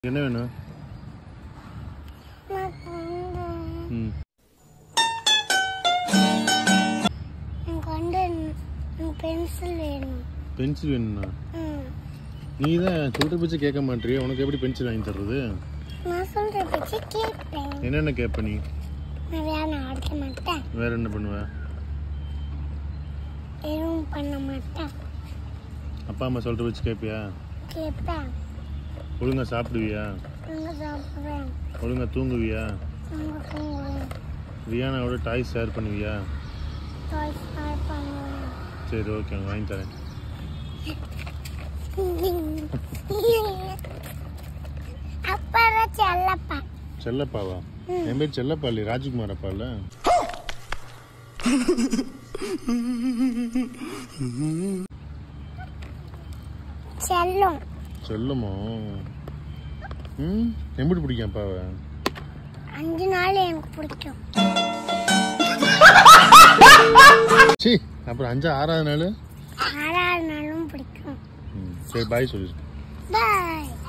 என்ன வேணும் ம் எனக்கு வந்து பென்சில் வேணும் பென்சில் வேணும்ண்ணா ம். நீ தான் சொல்கிற பிச்சை கேட்க மாட்டியே உனக்கு எப்படி பென்சில் வாங்கி தர்றது நான் சொல்ற பேச்சு கேட்பேன் என்னென்ன கேட்ப நீ நான் வேணாம் அடுத்த மாட்டேன் வேற என்ன பண்ணுவ எதுவும் பண்ண மாட்டேன் அப்பா அம்மா சொல்கிற பிச்சை கேட்பியா கேட்பேன் ஒழுங்கா சாப்பிடுவியா அங்கே சாப்பிடுவேன் ஒழுங்கா தூங்குவியா அங்கே தூங்குவேன் ரியானாவோட டாய்ஸ் ஷேர் பண்ணுவியா டாய்ஸ் ஷேர் பண்ணுவேன் சரி ஓகே வாங்கி தரேன் அப்பா தான் செல்லப்பா செல்லப்பாவா என் பேர் செல்லப்பா இல்லையா ராஜ்குமார் அப்பா இல்ல செல்லம் செல்லமோ ம் எப்படி பிடிக்கும் அப்பாவை அஞ்சு நாள் எனக்கு பிடிக்கும் சி அப்புறம் அஞ்சா ஆறாவது நாள் ஆறாவது நாளும் பிடிக்கும் ம் சரி பாய் சொல்லு பாய்